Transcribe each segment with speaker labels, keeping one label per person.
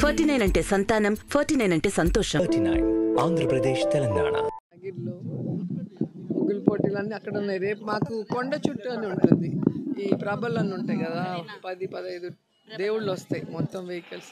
Speaker 1: forty nine అంటే సంతానం forty nine అంటే సంతోషం
Speaker 2: థర్టీ నైన్ ఆంధ్రప్రదేశ్ తెలంగాణ
Speaker 3: గిల్లో ముగ్గులు పోటీలు అన్నీ అక్కడ ఉన్నాయి రేపు మాకు కొండ చుట్టూ అని ఉంటుంది ఈ ప్రాబల్ అని ఉంటాయి కదా పది పదహైదు దేవుళ్ళు వస్తాయి మొత్తం వెహికల్స్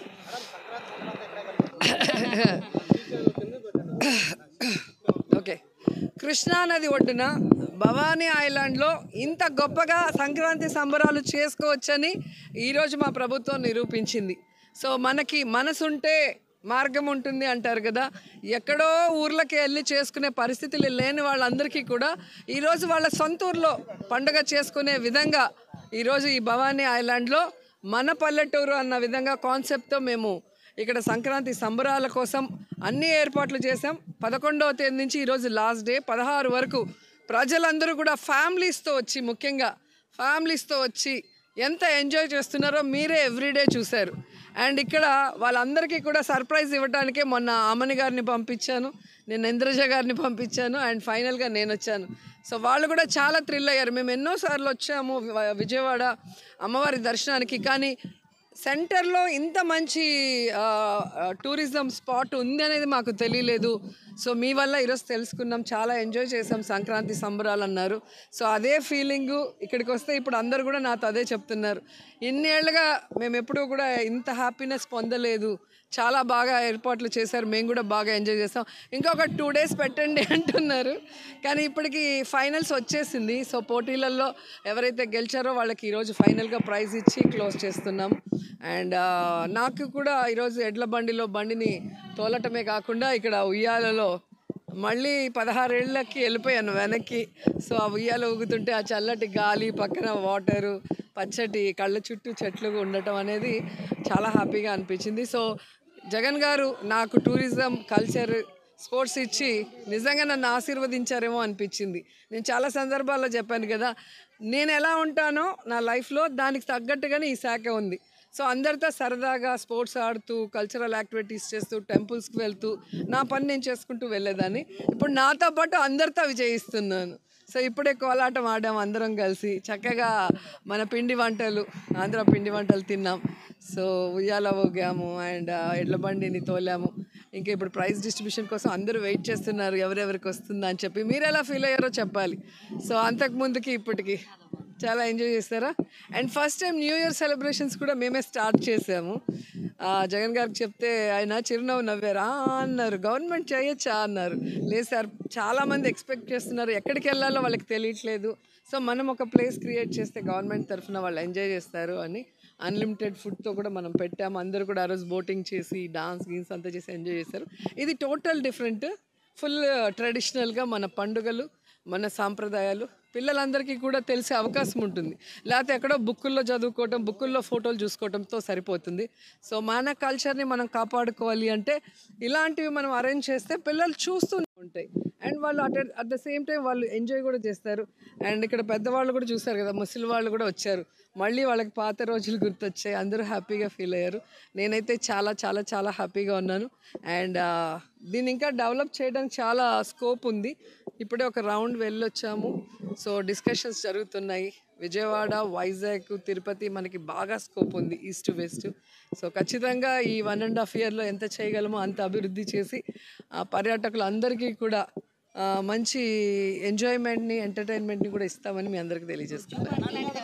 Speaker 3: ఓకే కృష్ణా నది ఒడ్డున భవానీ ఐలాండ్లో ఇంత గొప్పగా సంక్రాంతి సంబరాలు చేసుకోవచ్చని ఈరోజు మా ప్రభుత్వం నిరూపించింది సో మనకి మనసుంటే మార్గం ఉంటుంది అంటారు కదా ఎక్కడో ఊర్లకి వెళ్ళి చేసుకునే పరిస్థితులు లేని వాళ్ళందరికీ కూడా ఈరోజు వాళ్ళ సొంత ఊర్లో పండుగ చేసుకునే విధంగా ఈరోజు ఈ భవానీ ఐలాండ్లో మన పల్లెటూరు అన్న విధంగా కాన్సెప్ట్తో మేము ఇక్కడ సంక్రాంతి సంబరాల కోసం అన్ని ఏర్పాట్లు చేసాం పదకొండవ తేదీ నుంచి ఈరోజు లాస్ట్ డే పదహారు వరకు ప్రజలందరూ కూడా ఫ్యామిలీస్తో వచ్చి ముఖ్యంగా ఫ్యామిలీస్తో వచ్చి ఎంత ఎంజాయ్ చేస్తున్నారో మీరే ఎవ్రీడే చూశారు అండ్ ఇక్కడ వాళ్ళందరికీ కూడా సర్ప్రైజ్ ఇవ్వడానికే మొన్న అమ్మని గారిని పంపించాను నేను ఇంద్రజ గారిని పంపించాను అండ్ ఫైనల్గా నేను వచ్చాను సో వాళ్ళు కూడా చాలా థ్రిల్ అయ్యారు మేము ఎన్నోసార్లు వచ్చాము వి- విజయవాడ అమ్మవారి దర్శనానికి కానీ సెంటర్లో ఇంత మంచి ఆ, ఆ, టూరిజం స్పాట్ ఉంది అనేది మాకు తెలియలేదు సో మీ వల్ల ఈరోజు తెలుసుకున్నాం చాలా ఎంజాయ్ చేసాం సంక్రాంతి సంబరాలు అన్నారు సో అదే ఫీలింగు ఇక్కడికి వస్తే ఇప్పుడు అందరు కూడా నాతో అదే చెప్తున్నారు ఇన్నేళ్లుగా మేము ఎప్పుడూ కూడా ఇంత హ్యాపీనెస్ పొందలేదు చాలా బాగా ఏర్పాట్లు చేశారు మేము కూడా బాగా ఎంజాయ్ చేస్తాం ఇంకొక టూ డేస్ పెట్టండి అంటున్నారు కానీ ఇప్పటికి ఫైనల్స్ వచ్చేసింది సో పోటీలలో ఎవరైతే గెలిచారో వాళ్ళకి ఈరోజు ఫైనల్గా ప్రైజ్ ఇచ్చి క్లోజ్ చేస్తున్నాం అండ్ నాకు కూడా ఈరోజు ఎడ్ల బండిలో బండిని తోలటమే కాకుండా ఇక్కడ ఉయ్యాలలో మళ్ళీ పదహారేళ్ళకి వెళ్ళిపోయాను వెనక్కి సో ఆ ఉయ్యాల ఊగుతుంటే ఆ చల్లటి గాలి పక్కన వాటరు పచ్చటి కళ్ళ చుట్టూ చెట్లు ఉండటం అనేది చాలా హ్యాపీగా అనిపించింది సో జగన్ గారు నాకు టూరిజం కల్చర్ స్పోర్ట్స్ ఇచ్చి నిజంగా నన్ను ఆశీర్వదించారేమో అనిపించింది నేను చాలా సందర్భాల్లో చెప్పాను కదా నేను ఎలా ఉంటానో నా లైఫ్లో దానికి తగ్గట్టుగానే ఈ శాఖ ఉంది సో అందరితో సరదాగా స్పోర్ట్స్ ఆడుతూ కల్చరల్ యాక్టివిటీస్ చేస్తూ టెంపుల్స్కి వెళ్తూ నా పని నేను చేసుకుంటూ వెళ్ళేదాన్ని ఇప్పుడు నాతో పాటు అందరితో అవి చేయిస్తున్నాను సో ఇప్పుడే కోలాటం ఆడాం అందరం కలిసి చక్కగా మన పిండి వంటలు ఆంధ్ర పిండి వంటలు తిన్నాం సో ఉయ్యాల ఊగాము అండ్ ఎడ్ల బండిని తోలాము ఇంకా ఇప్పుడు ప్రైజ్ డిస్ట్రిబ్యూషన్ కోసం అందరూ వెయిట్ చేస్తున్నారు ఎవరెవరికి వస్తుందా అని చెప్పి మీరు ఎలా ఫీల్ అయ్యారో చెప్పాలి సో అంతకు ముందుకి ఇప్పటికి చాలా ఎంజాయ్ చేస్తారా and first time new year celebrations కూడా మేమే స్టార్ట్ చేసాము ఆ, జగన్ గారికి చెప్తే ఆయన చిరునవ్వు నవ్వారు "ఆ" అన్నారు గవర్నమెంట్ చేయొచ్చా అన్నారు లేదు సార్ చాలామంది ఎక్స్పెక్ట్ చేస్తున్నారు ఎక్కడికి వెళ్ళాలో వాళ్ళకి తెలియట్లేదు సో మనం ఒక ప్లేస్ క్రియేట్ చేస్తే గవర్నమెంట్ తరఫున వాళ్ళు ఎంజాయ్ చేస్తారు అని అన్లిమిటెడ్ ఫుడ్తో కూడా మనం పెట్టాము అందరూ కూడా ఆ రోజు బోటింగ్ చేసి డాన్స్ గీన్స్ అంతా చేసి ఎంజాయ్ చేస్తారు ఇది టోటల్ డిఫరెంట్ ఫుల్ ట్రెడిషనల్గా మన పండుగలు మన సాంప్రదాయాలు పిల్లలందరికీ కూడా తెలిసే అవకాశం ఉంటుంది లేకపోతే ఎక్కడో బుక్కుల్లో చదువుకోవటం బుక్కుల్లో ఫోటోలు చూసుకోవటంతో సరిపోతుంది సో మన కల్చర్ని మనం కాపాడుకోవాలి అంటే ఇలాంటివి మనం అరేంజ్ చేస్తే పిల్లలు చూస్తూ ఉంటాయి అండ్ వాళ్ళు at at the same time వాళ్ళు ఎంజాయ్ కూడా చేస్తారు అండ్ ఇక్కడ పెద్దవాళ్ళు కూడా చూస్తారు కదా ముసలి వాళ్ళు కూడా వచ్చారు మళ్ళీ వాళ్ళకి పాత రోజులు గుర్తొచ్చాయి అందరూ హ్యాపీగా ఫీల్ అయ్యారు నేనైతే చాలా చాలా చాలా హ్యాపీగా ఉన్నాను అండ్ దీన్ని ఇంకా డెవలప్ చేయడానికి చాలా స్కోప్ ఉంది ఇప్పుడే ఒక రౌండ్ వెళ్ళొచ్చాము సో డిస్కషన్స్ జరుగుతున్నాయి విజయవాడ వైజాగ్ తిరుపతి మనకి బాగా స్కోప్ ఉంది ఈస్ట్ వెస్ట్ సో ఖచ్చితంగా ఈ వన్ అండ్ హాఫ్ ఇయర్లో ఎంత చేయగలమో అంత అభివృద్ధి చేసి ఆ పర్యాటకులందరికీ కూడా ఆ, మంచి ఎంజాయ్మెంట్ని ఎంటర్టైన్మెంట్ని కూడా ఇస్తామని మీ అందరికీ తెలియజేస్తున్నాను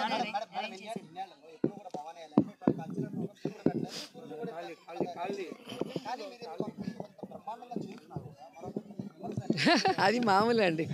Speaker 3: అది మామూలు అండి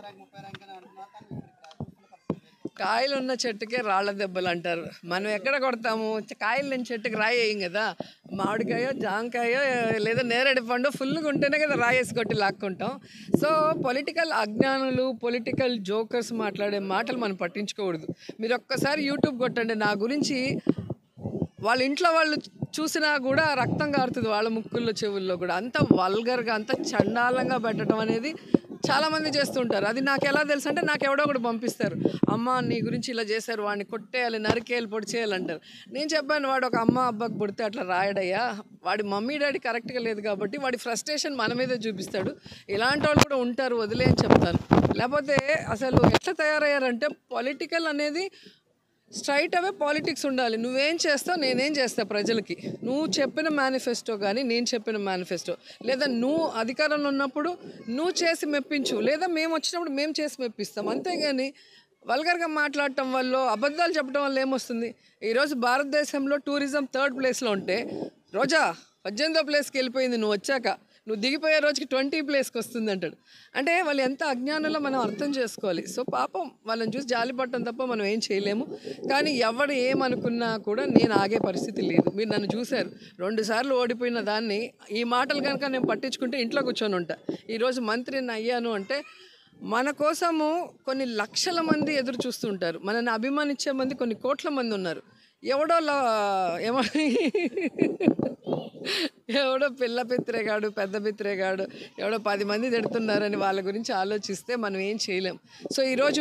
Speaker 3: కాయలు ఉన్న చెట్టుకే రాళ్ళ దెబ్బలు అంటారు మనం ఎక్కడ కొడతాము చ- కాయలు లేని చెట్టుకి రాయి వేయం కదా మామిడికాయో జాంకాయో లేదా నేరేడు పండు ఫుల్గా ఉంటేనే కదా రాయేసి కొట్టి లాక్కుంటాం సో పొలిటికల్ అజ్ఞానులు పొలిటికల్ జోకర్స్ మాట్లాడే మాటలు మనం పట్టించుకోకూడదు మీరు ఒక్కసారి యూట్యూబ్ కొట్టండి నా గురించి వాళ్ళ ఇంట్లో వాళ్ళు చూసినా కూడా రక్తం కారుతుంది వాళ్ళ ముక్కుల్లో చెవుల్లో కూడా అంత వల్గర్గా అంత చండాలంగా పెట్టడం అనేది చాలామంది చేస్తుంటారు అది నాకు ఎలా తెలుసు అంటే నాకు ఎవడో ఒకటి పంపిస్తారు అమ్మ నీ గురించి ఇలా చేశారు వాడిని కొట్టేయాలి నరికేయాలి పొడి చేయాలంటారు నేను చెప్పాను వాడు ఒక అమ్మ అబ్బాకి పుడితే అట్లా రాయడయ్యా వాడి మమ్మీ డాడీ కరెక్ట్గా లేదు కాబట్టి వాడి ఫ్రస్ట్రేషన్ మన మీదే చూపిస్తాడు ఇలాంటి వాళ్ళు కూడా ఉంటారు వదిలే అని చెప్తాను లేకపోతే అసలు ఎట్లా తయారయ్యారంటే పొలిటికల్ అనేది స్ట్రైట్ అవే పాలిటిక్స్ ఉండాలి నువ్వేం చేస్తావు నేనేం చేస్తా ప్రజలకి నువ్వు చెప్పిన మేనిఫెస్టో కానీ నేను చెప్పిన మేనిఫెస్టో లేదా నువ్వు అధికారంలో ఉన్నప్పుడు నువ్వు చేసి మెప్పించు లేదా మేము వచ్చినప్పుడు మేము చేసి మెప్పిస్తాం అంతేగాని వల్గర్గా మాట్లాడటం వల్ల అబద్ధాలు చెప్పడం వల్ల ఏమొస్తుంది ఈరోజు భారతదేశంలో టూరిజం థర్డ్ ప్లేస్లో ఉంటే రోజా పద్దెనిమిదో ప్లేస్కి వెళ్ళిపోయింది నువ్వు వచ్చాక నువ్వు దిగిపోయే రోజుకి ట్వంటీ ప్లేస్కి వస్తుంది అంటాడు అంటే వాళ్ళు ఎంత అజ్ఞానంలో మనం అర్థం చేసుకోవాలి సో పాపం వాళ్ళని చూసి జాలిపడటం తప్ప మనం ఏం చేయలేము కానీ ఎవడు ఏమనుకున్నా కూడా నేను ఆగే పరిస్థితి లేదు మీరు నన్ను చూశారు రెండు సార్లు ఓడిపోయిన దాన్ని ఈ మాటలు కనుక నేను పట్టించుకుంటే ఇంట్లో కూర్చొని ఉంటా ఈరోజు మంత్రిని అయ్యాను అంటే మన కోసము కొన్ని లక్షల మంది ఎదురు చూస్తుంటారు మనల్ని అభిమానించే మంది కొన్ని కోట్ల మంది ఉన్నారు ఎవడో లా- ఏమ ఎవడో పిల్ల పిత్రేగాడు పెద్ద పిత్రేగాడు ఎవడో పది మంది తిడుతున్నారని వాళ్ళ గురించి ఆలోచిస్తే మనం ఏం చేయలేం సో ఈరోజు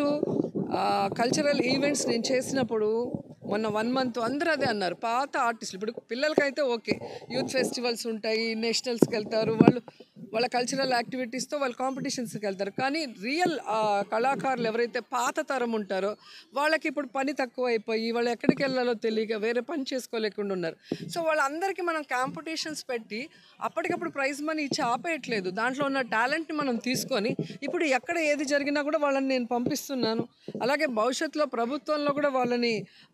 Speaker 3: కల్చరల్ ఈవెంట్స్ నేను చేసినప్పుడు మొన్న వన్ మంత్ అందరూ అదే అన్నారు పాత ఆర్టిస్టులు ఇప్పుడు పిల్లలకైతే ఓకే యూత్ ఫెస్టివల్స్ ఉంటాయి నేషనల్స్కి వెళ్తారు వాళ్ళు వాళ్ళ కల్చరల్ యాక్టివిటీస్తో వాళ్ళు కాంపిటీషన్స్కి వెళ్తారు కానీ రియల్ కళాకారులు ఎవరైతే పాత తరం ఉంటారో వాళ్ళకి ఇప్పుడు పని తక్కువ అయిపోయి వాళ్ళు ఎక్కడికి వెళ్ళాలో తెలియక వేరే పని చేసుకోలేకుండా ఉన్నారు సో వాళ్ళందరికీ మనం కాంపిటీషన్స్ పెట్టి అప్పటికప్పుడు ప్రైజ్ మనీ ఇచ్చి ఆపేయట్లేదు దాంట్లో ఉన్న టాలెంట్ని మనం తీసుకొని ఇప్పుడు ఎక్కడ ఏది జరిగినా కూడా వాళ్ళని నేను పంపిస్తున్నాను అలాగే భవిష్యత్తులో ప్రభుత్వంలో కూడా వాళ్ళని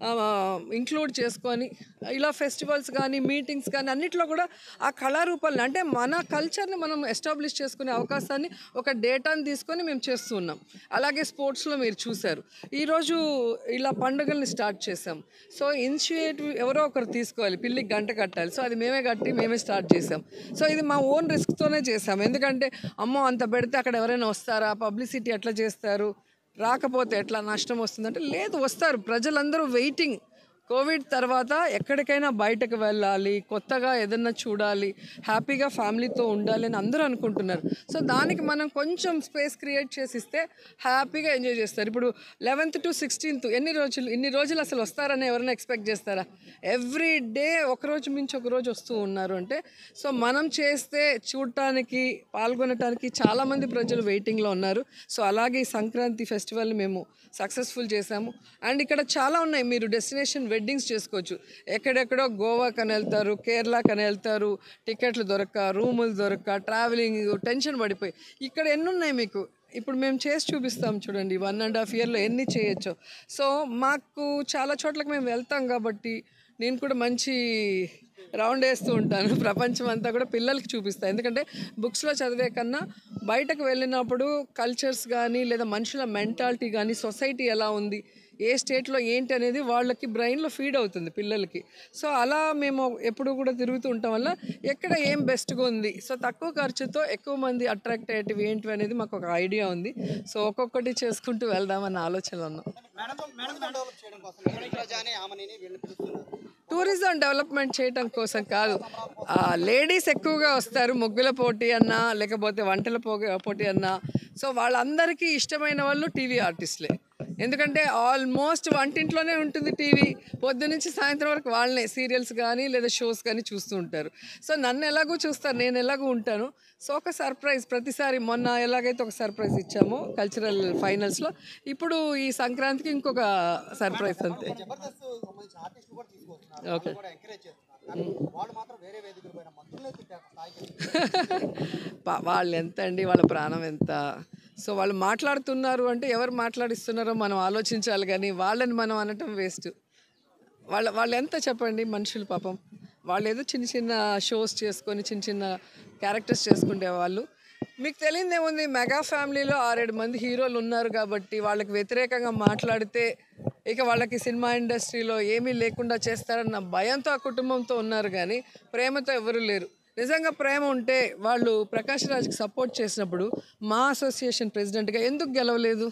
Speaker 3: ఇంక్లూడ్ చేసుకొని ఇలా ఫెస్టివల్స్ కానీ మీటింగ్స్ కానీ అన్నిట్లో కూడా ఆ కళారూపాలని అంటే మన కల్చర్ని మనం ఎస్టాబ్లిష్ చేసుకునే అవకాశాన్ని ఒక డేటాని తీసుకొని మేము చేస్తూ ఉన్నాం అలాగే స్పోర్ట్స్లో మీరు చూశారు ఈరోజు ఇలా పండుగల్ని స్టార్ట్ చేసాం సో ఇనిషియేటివ్ ఎవరో ఒకరు తీసుకోవాలి పిల్లికి గంట కట్టాలి సో అది మేమే కట్టి మేమే స్టార్ట్ చేసాం సో ఇది మా ఓన్ రిస్క్తోనే చేసాం ఎందుకంటే అమ్మో అంత పెడితే అక్కడ ఎవరైనా వస్తారా పబ్లిసిటీ ఎట్లా చేస్తారు రాకపోతే ఎట్లా నష్టం వస్తుందంటే లేదు వస్తారు ప్రజలందరూ వెయిటింగ్ కోవిడ్ తర్వాత ఎక్కడికైనా బయటకు వెళ్ళాలి కొత్తగా ఏదన్నా చూడాలి హ్యాపీగా ఫ్యామిలీతో ఉండాలి అని అందరూ అనుకుంటున్నారు సో దానికి మనం కొంచెం స్పేస్ క్రియేట్ చేసి ఇస్తే హ్యాపీగా ఎంజాయ్ చేస్తారు ఇప్పుడు లెవెన్త్ టు సిక్స్టీన్త్ ఎన్ని రోజులు ఇన్ని రోజులు అసలు వస్తారని ఎవరైనా ఎక్స్పెక్ట్ చేస్తారా ఎవ్రీ డే ఒకరోజు మించి ఒక రోజు వస్తూ ఉన్నారు అంటే సో మనం చేస్తే చూడటానికి పాల్గొనటానికి చాలామంది ప్రజలు వెయిటింగ్లో ఉన్నారు సో అలాగే ఈ సంక్రాంతి ఫెస్టివల్ని మేము సక్సెస్ఫుల్ చేశాము అండ్ ఇక్కడ చాలా ఉన్నాయి మీరు డెస్టినేషన్ వెడ్డింగ్స్ చేసుకోవచ్చు ఎక్కడెక్కడో గోవాకని వెళ్తారు కేరళకని వెళ్తారు టికెట్లు దొరక్క రూములు దొరక్క ట్రావెలింగ్ టెన్షన్ పడిపోయి ఇక్కడ ఎన్ని ఉన్నాయి మీకు ఇప్పుడు మేము చేసి చూపిస్తాం చూడండి వన్ అండ్ హాఫ్ ఇయర్లో ఎన్ని చేయొచ్చో సో మాకు చాలా చోట్లకి మేము వెళ్తాం కాబట్టి నేను కూడా మంచి రౌండ్ వేస్తూ ఉంటాను ప్రపంచం అంతా కూడా పిల్లలకి చూపిస్తాను ఎందుకంటే బుక్స్లో చదివే కన్నా బయటకు వెళ్ళినప్పుడు కల్చర్స్ కానీ లేదా మనుషుల మెంటాలిటీ కానీ సొసైటీ ఎలా ఉంది ఏ స్టేట్లో ఏంటి అనేది వాళ్ళకి బ్రెయిన్లో ఫీడ్ అవుతుంది పిల్లలకి సో అలా మేము ఎప్పుడు కూడా తిరుగుతూ ఉండటం వల్ల ఎక్కడ ఏం బెస్ట్గా ఉంది సో తక్కువ ఖర్చుతో ఎక్కువ మంది అట్రాక్ట్ అయ్యేటివి ఏంటి అనేది మాకు ఒక ఐడియా ఉంది సో ఒక్కొక్కటి చేసుకుంటూ వెళ్దామన్న ఆలోచనలో ఉన్నాం
Speaker 4: డెవలప్ చేయడం కోసం ప్రజాని ఆమెని వీళ్ళని పిలుస్తున్నారు
Speaker 3: టూరిజం డెవలప్మెంట్ చేయటం కోసం కాదు లేడీస్ ఎక్కువగా వస్తారు ముగ్గుల పోటీ అన్నా లేకపోతే వంటల పోగ- పోటీ అన్నా సో వాళ్ళందరికీ ఇష్టమైన వాళ్ళు టీవీ ఆర్టిస్టులే ఎందుకంటే ఆల్మోస్ట్ వంటింట్లోనే ఉంటుంది టీవీ పొద్దు నుంచి సాయంత్రం వరకు వాళ్ళనే సీరియల్స్ కానీ లేదా షోస్ కానీ చూస్తూ ఉంటారు సో నన్ను ఎలాగో చూస్తారు నేను ఎలాగో ఉంటాను సో ఒక సర్ప్రైజ్ ప్రతిసారి మొన్న ఎలాగైతే ఒక సర్ప్రైజ్ ఇచ్చామో కల్చరల్ ఫైనల్స్లో ఇప్పుడు ఈ సంక్రాంతికి ఇంకొక సర్ప్రైజ్ అంతే
Speaker 4: జబర్దస్త్ సంబంధించిన ఆర్టిస్టులు కూడా తీసుకొస్తున్నారు
Speaker 3: ఓకే
Speaker 4: వాళ్ళు కూడా ఎంకరేజ్ చేస్తున్నారు కానీ వాళ్ళు మాత్రం వేరే వేదికల పైన మంత్రులే తిట్టారు స్థాయికి
Speaker 3: పా- వాళ్ళు ఎంత అండి వాళ్ళ ప్రాణం ఎంత సో వాళ్ళు మాట్లాడుతున్నారు అంటే ఎవరు మాట్లాడిస్తున్నారో మనం ఆలోచించాలి కానీ వాళ్ళని మనం అనటం వేస్ట్ వాళ్ళ వాళ్ళు ఎంత చెప్పండి మనుషులు పాపం వాళ్ళు ఏదో చిన్న చిన్న షోస్ చేసుకొని చిన్న చిన్న క్యారెక్టర్స్ చేసుకునే వాళ్ళు మీకు తెలియదు ఏముంది మెగా ఫ్యామిలీలో ఆరేడు మంది హీరోలు ఉన్నారు కాబట్టి వాళ్ళకి వ్యతిరేకంగా మాట్లాడితే ఇక వాళ్ళకి సినిమా ఇండస్ట్రీలో ఏమీ లేకుండా చేస్తారన్న భయంతో ఆ కుటుంబంతో ఉన్నారు కానీ ప్రేమతో ఎవరు లేరు నిజంగా ప్రేమ ఉంటే వాళ్ళు ప్రకాష్ రాజ్కి సపోర్ట్ చేసినప్పుడు మా అసోసియేషన్ ప్రెసిడెంట్గా ఎందుకు గెలవలేదు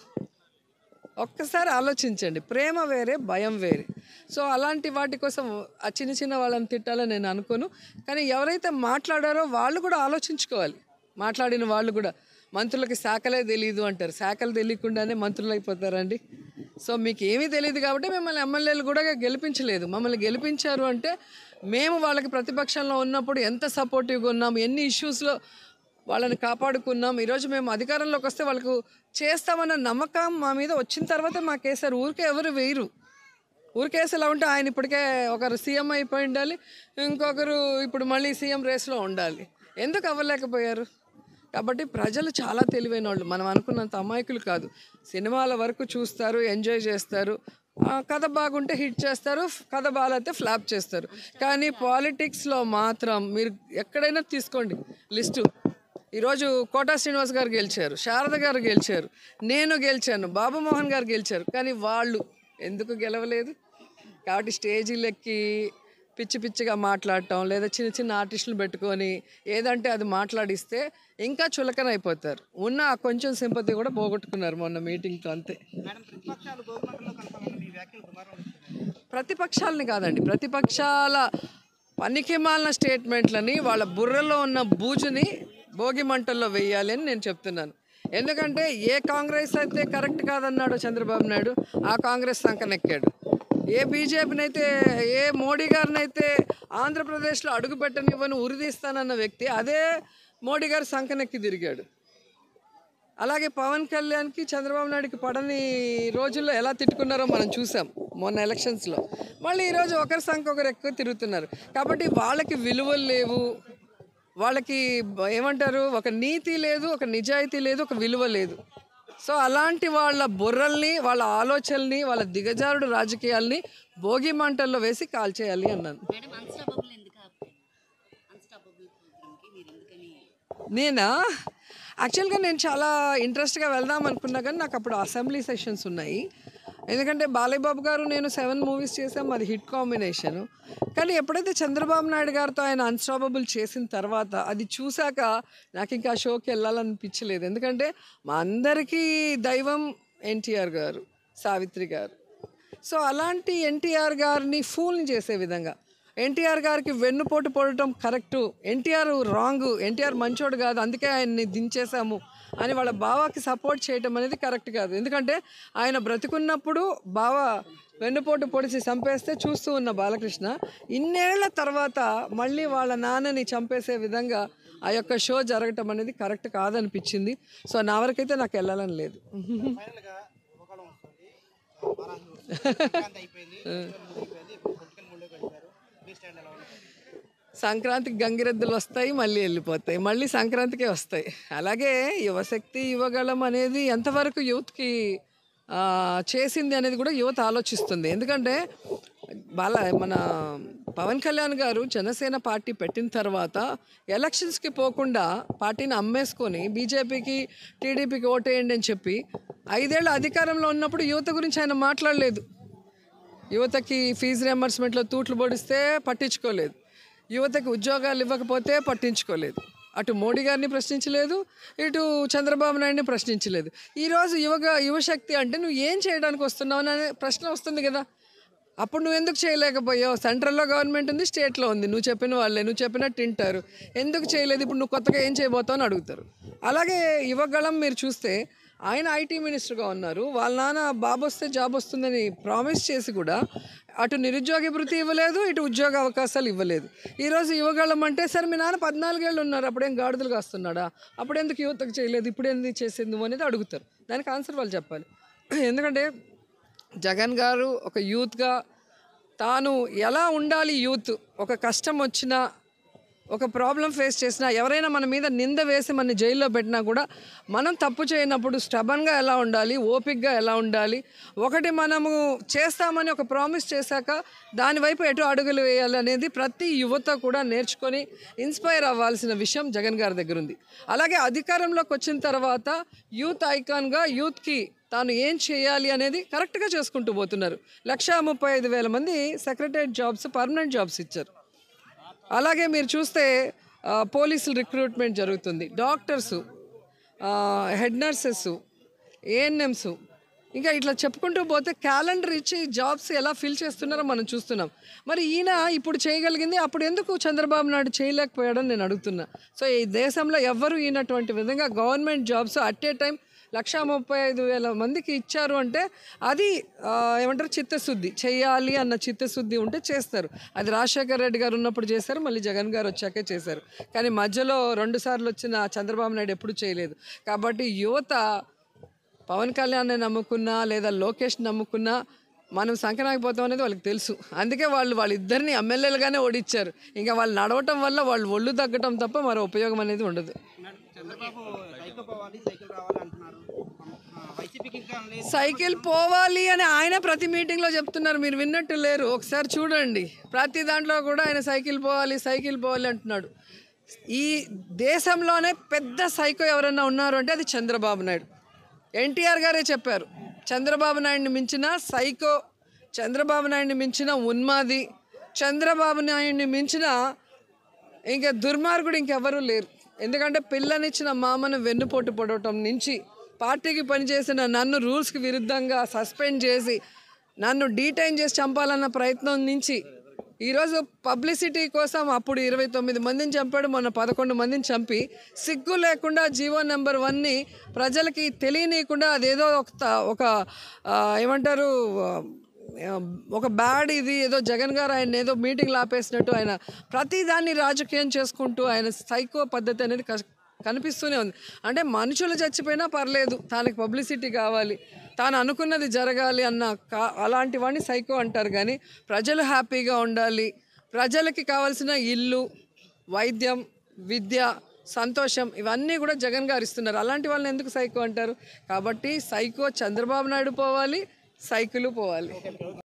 Speaker 3: ఒక్కసారి ఆలోచించండి ప్రేమ వేరే భయం వేరే సో అలాంటి వాటి కోసం ఆ చిన్న చిన్న వాళ్ళని తిట్టాలని నేను అనుకోను కానీ ఎవరైతే మాట్లాడారో వాళ్ళు కూడా ఆలోచించుకోవాలి మాట్లాడిన వాళ్ళు కూడా మంత్రులకి శాఖలే తెలియదు అంటారు శాఖలు తెలియకుండానే మంత్రులు అయిపోతారండి సో మీకు ఏమీ తెలియదు కాబట్టి మిమ్మల్ని ఎమ్మెల్యేలు కూడా గెలిపించలేదు మమ్మల్ని గెలిపించారు అంటే మేము వాళ్ళకి ప్రతిపక్షంలో ఉన్నప్పుడు ఎంత సపోర్టివ్గా ఉన్నాం ఎన్ని ఇష్యూస్లో వాళ్ళని కాపాడుకున్నాం ఈరోజు మేము అధికారంలోకి వస్తే వాళ్ళకు చేస్తామన్న నమ్మకం మా మీద వచ్చిన తర్వాత మాకేసారు ఊరికే ఎవరు వేయరు ఊరికేసి ఎలా ఉంటే ఆయన ఇప్పటికే ఒకరు సీఎం అయిపోయి ఉండాలి ఇంకొకరు ఇప్పుడు మళ్ళీ సీఎం రేస్లో ఉండాలి ఎందుకు అవ్వలేకపోయారు కాబట్టి ప్రజలు చాలా తెలివైన వాళ్ళు మనం అనుకున్నంత అమాయకులు కాదు సినిమాల వరకు చూస్తారు ఎంజాయ్ చేస్తారు ఆ, కథ బాగుంటే హిట్ చేస్తారు ఫ్- కథ బాగాలేతే ఫ్లాప్ చేస్తారు కానీ పాలిటిక్స్లో మాత్రం మీరు ఎక్కడైనా తీసుకోండి లిస్టు ఈరోజు కోటా శ్రీనివాస్ గారు గెలిచారు శారద గారు గెలిచారు నేను గెలిచాను బాబు మోహన్ గారు గెలిచారు కానీ వాళ్ళు ఎందుకు గెలవలేదు కాబట్టి స్టేజీలెక్కి పిచ్చి పిచ్చిగా మాట్లాడటం లేదా చిన్న చిన్న ఆర్టిస్టులు పెట్టుకొని ఏదంటే అది మాట్లాడిస్తే ఇంకా చులకన అయిపోతారు ఉన్న ఆ కొంచెం సింపతి కూడా పోగొట్టుకున్నారు మొన్న మీటింగ్తో అంతే
Speaker 4: మేడం ప్రతిపక్షాలు గవర్నమెంట్లో కలపాలన్న మీ వ్యాఖ్యలు దుమారం వస్తున్నాయి
Speaker 3: ప్రతిపక్షాలని కాదండి ప్రతిపక్షాల పనికిమాలిన స్టేట్మెంట్లని వాళ్ళ బుర్రలో ఉన్న బూజుని భోగి మంటల్లో వేయాలి అని నేను చెప్తున్నాను ఎందుకంటే ఏ కాంగ్రెస్ అయితే కరెక్ట్ కాదన్నాడో చంద్రబాబు నాయుడు ఆ కాంగ్రెస్ సంకనెక్కాడు ఏ బీజేపీని అయితే ఏ మోడీ గారిని అయితే ఆంధ్రప్రదేశ్లో అడుగు పెట్టనివ్వని ఉరిదీస్తానన్న వ్యక్తి అదే మోడీ గారు సంకనెక్కి తిరిగాడు అలాగే పవన్ కళ్యాణ్కి చంద్రబాబు నాయుడుకి పడని రోజుల్లో ఎలా తిట్టుకున్నారో మనం చూసాం మొన్న ఎలక్షన్స్లో మళ్ళీ ఈరోజు ఒకరి సంఖ్య ఒకరు ఎక్కువ తిరుగుతున్నారు కాబట్టి వాళ్ళకి విలువలు లేవు వాళ్ళకి బ- ఏమంటారు ఒక నీతి లేదు ఒక నిజాయితీ లేదు ఒక విలువ లేదు సో అలాంటి వాళ్ళ బుర్రల్ని వాళ్ళ ఆలోచనల్ని వాళ్ళ దిగజారుడు రాజకీయాల్ని భోగి మంటల్లో వేసి కాల్చేయాలి అన్నాను
Speaker 5: మేడం అన్స్టాపబుల్ ఎందుకు ఆపారు అన్స్టాపబుల్ ప్రోగ్రామ్కి మీరు ఎందుకని
Speaker 3: నేనా యాక్చువల్గా నేను చాలా ఇంట్రెస్ట్గా వెళ్దాం అనుకున్నా కానీ నాకు అప్పుడు అసెంబ్లీ సెషన్స్ ఉన్నాయి ఎందుకంటే బాలయ్య బాబు గారు నేను సెవెన్ మూవీస్ చేసాం అది హిట్ కాంబినేషన్ కానీ ఎప్పుడైతే చంద్రబాబు నాయుడు గారితో ఆయన అన్స్టాపబుల్ చేసిన తర్వాత అది చూశాక నాకు ఇంకా ఆ షోకి వెళ్ళాలనిపించలేదు ఎందుకంటే మా అందరికీ దైవం ఎన్టీఆర్ గారు సావిత్రి గారు సో అలాంటి ఎన్టీఆర్ గారిని ఫూల్ని చేసే విధంగా ఎన్టీఆర్ గారికి వెన్నుపోటు పొడటం కరెక్టు ఎన్టీఆర్ రాంగ్ ఎన్టీఆర్ మంచోడు కాదు అందుకే ఆయన్ని దించేశాము అని వాళ్ళ బావాకి సపోర్ట్ చేయటం అనేది కరెక్ట్ కాదు ఎందుకంటే ఆయన బ్రతికున్నప్పుడు బావ వెన్నుపోటు పొడిచి చంపేస్తే చూస్తూ ఉన్న బాలకృష్ణ ఇన్నేళ్ల తర్వాత మళ్ళీ వాళ్ళ నాన్నని చంపేసే విధంగా ఆ యొక్క షో జరగటం అనేది కరెక్ట్ కాదనిపించింది సో నా వరకైతే నాకు వెళ్ళాలని లేదు
Speaker 4: ఫైనల్గా యువకాలం వస్తుంది వారాహి వస్తుంది సంక్రాంతి అయిపోయింది ఫెస్టివల్ ముగిపోయింది ఇప్పుడు పొలిటికల్ మూడ్లోకి వెళ్ళిపోయారు మీ స్టాండ్ ఎలా ఉంటుంది
Speaker 3: సంక్రాంతికి గంగిరెద్దులు వస్తాయి మళ్ళీ వెళ్ళిపోతాయి మళ్ళీ సంక్రాంతికే వస్తాయి అలాగే యువశక్తి యువగళం అనేది ఎంతవరకు యూత్కి ఆ, చేసింది అనేది కూడా యువత ఆలోచిస్తుంది ఎందుకంటే బాల మన పవన్ కళ్యాణ్ గారు జనసేన పార్టీ పెట్టిన తర్వాత ఎలక్షన్స్కి పోకుండా పార్టీని అమ్మేసుకొని బీజేపీకి టీడీపీకి ఓటేయండి అని చెప్పి ఐదేళ్ళు అధికారంలో ఉన్నప్పుడు యువత గురించి ఆయన మాట్లాడలేదు యువతకి ఫీజు రియంబర్స్మెంట్లో తూట్లు పొడిస్తే పట్టించుకోలేదు యువతకి ఉద్యోగాలు ఇవ్వకపోతే పట్టించుకోలేదు అటు మోడీ గారిని ప్రశ్నించలేదు ఇటు చంద్రబాబు నాయుడిని ప్రశ్నించలేదు ఈరోజు యువక యువశక్తి అంటే నువ్వు ఏం చేయడానికి వస్తున్నావు అనే ప్రశ్న వస్తుంది కదా అప్పుడు నువ్వు ఎందుకు చేయలేకపోయావు సెంట్రల్లో గవర్నమెంట్ ఉంది స్టేట్లో ఉంది నువ్వు చెప్పిన వాళ్ళే నువ్వు చెప్పినట్టు తింటారు ఎందుకు చేయలేదు ఇప్పుడు నువ్వు కొత్తగా ఏం చేయబోతావు అని అడుగుతారు అలాగే యువగళం మీరు చూస్తే ఆయన ఐటీ మినిస్టర్గా ఉన్నారు వాళ్ళ నాన్న బాబు వస్తే జాబ్ వస్తుందని ప్రామిస్ చేసి కూడా అటు నిరుద్యోగ భృతి ఇవ్వలేదు ఇటు ఉద్యోగ అవకాశాలు ఇవ్వలేదు ఈరోజు యువగళం అంటే సరే మీ నాన్న పద్నాలుగేళ్ళు ఉన్నారు అప్పుడేం గాడిదలు కాస్తున్నాడా అప్పుడు ఎందుకు యువతకు చేయలేదు ఇప్పుడు ఎందుకు చేసేది నువ్వు అనేది అడుగుతారు దానికి ఆన్సర్ వాళ్ళు చెప్పాలి ఎందుకంటే జగన్ గారు ఒక యూత్గా తాను ఎలా ఉండాలి యూత్ ఒక కష్టం వచ్చినా ఒక ప్రాబ్లం ఫేస్ చేసినా ఎవరైనా మన మీద నింద వేసి మన జైల్లో పెట్టినా కూడా మనం తప్పు చేయనప్పుడు స్టబన్గా ఎలా ఉండాలి ఓపిక్గా ఎలా ఉండాలి ఒకటి మనము చేస్తామని ఒక ప్రామిస్ చేశాక దానివైపు ఎటు అడుగులు వేయాలి అనేది ప్రతి యువత కూడా నేర్చుకొని ఇన్స్పైర్ అవ్వాల్సిన విషయం జగన్ గారి దగ్గర ఉంది అలాగే అధికారంలోకి వచ్చిన తర్వాత యూత్ ఐకాన్గా యూత్కి తాను ఏం చేయాలి అనేది కరెక్ట్గా చేసుకుంటూ పోతున్నారు లక్షా ముప్పై ఐదు వేల మంది సెక్రటరియట్ జాబ్స్ పర్మనెంట్ జాబ్స్ ఇచ్చారు అలాగే మీరు చూస్తే ఆ, పోలీసులు రిక్రూట్మెంట్ జరుగుతుంది డాక్టర్సు హెడ్ నర్సెస్ ఏఎన్ఎంస్ ఇంకా ఇట్లా చెప్పుకుంటూ పోతే క్యాలెండర్ ఇచ్చి జాబ్స్ ఎలా ఫిల్ చేస్తున్నారో మనం చూస్తున్నాం మరి ఈయన ఇప్పుడు చేయగలిగింది అప్పుడు ఎందుకు చంద్రబాబు నాయుడు చేయలేకపోయాడని నేను అడుగుతున్నా సో ఈ దేశంలో ఎవ్వరు ఈయనటువంటి విధంగా government jobs at a time లక్షా ముప్పై ఐదు వేల మందికి ఇచ్చారు అంటే అది ఆ, ఏమంటారు చిత్తశుద్ధి చేయాలి అన్న చిత్తశుద్ధి ఉంటే చేస్తారు అది రాజశేఖర రెడ్డి గారు ఉన్నప్పుడు చేశారు మళ్ళీ జగన్ గారు వచ్చాకే చేశారు కానీ మధ్యలో రెండు సార్లు వచ్చిన చంద్రబాబు నాయుడు ఎప్పుడు చేయలేదు కాబట్టి యువత పవన్ కళ్యాణ్ నమ్ముకున్నా లేదా లోకేష్ నమ్ముకున్నా మనం సంక్రాంతి పోతాం అనేది వాళ్ళకి తెలుసు అందుకే వాళ్ళు వాళ్ళిద్దరిని ఎమ్మెల్యేలుగానే ఓడిచ్చారు ఇంకా వాళ్ళు నడవటం వల్ల వాళ్ళు ఒళ్ళు తగ్గటం తప్ప మరో ఉపయోగం అనేది ఉండదు
Speaker 4: మేడం చంద్రబాబు సైకిల్ పోవాలి సైకిల్ రావాలి అంటున్నారు ఆ, వైసీపీకి ఇంకా లేదు
Speaker 3: సైకిల్ పోవాలి అని ఆయన ప్రతి మీటింగ్లో చెప్తున్నారు మీరు విన్నట్టు లేరు ఒకసారి చూడండి ప్రతి దాంట్లో కూడా ఆయన సైకిల్ పోవాలి సైకిల్ పోవాలి అంటున్నాడు ఈ దేశంలోనే పెద్ద సైకో ఎవరైనా ఉన్నారు అంటే అది చంద్రబాబు నాయుడు ఎన్టీఆర్ గారే చెప్పారు చంద్రబాబు నాయుడిని మించిన సైకో చంద్రబాబు నాయుడిని మించిన ఉన్మాది చంద్రబాబు నాయుడిని మించిన ఇంకా దుర్మార్గుడు ఇంకెవరూ లేరు ఎందుకంటే పిల్లనిచ్చిన మామను వెన్నుపోటు పొడవటం నుంచి పార్టీకి పనిచేసిన నన్ను రూల్స్కి విరుద్ధంగా సస్పెండ్ చేసి నన్ను డీటైన్ చేసి చంపాలన్న ప్రయత్నం నుంచి ఈరోజు పబ్లిసిటీ కోసం అప్పుడు ఇరవై తొమ్మిది మందిని చంపాడు మొన్న పదకొండు మందిని చంపి సిగ్గు లేకుండా జీవో నెంబర్ వన్ని ప్రజలకి తెలియనీయకుండా అదేదో ఒక త- ఒక ఆ, ఏమంటారు ఆ, ఒక బ్యాడ్ ఇది ఏదో జగన్ గారు ఆయన ఏదో మీటింగ్లు ఆపేసినట్టు ఆయన ప్రతిదాన్ని రాజకీయం చేసుకుంటూ ఆయన సైకో పద్ధతి అనేది కస్- కనిపిస్తూనే ఉంది అంటే మనుషులు చచ్చిపోయినా పర్లేదు తనకి పబ్లిసిటీ కావాలి తాను అనుకున్నది జరగాలి అన్న కా అలాంటి వాడిని సైకో అంటారు కానీ ప్రజలు హ్యాపీగా ఉండాలి ప్రజలకి కావాల్సిన ఇల్లు వైద్యం విద్య సంతోషం ఇవన్నీ కూడా జగన్ గారు ఇస్తున్నారు అలాంటి వాళ్ళని ఎందుకు సైకో అంటారు కాబట్టి సైకో చంద్రబాబు నాయుడు పోవాలి సైకిల్ పోవాలి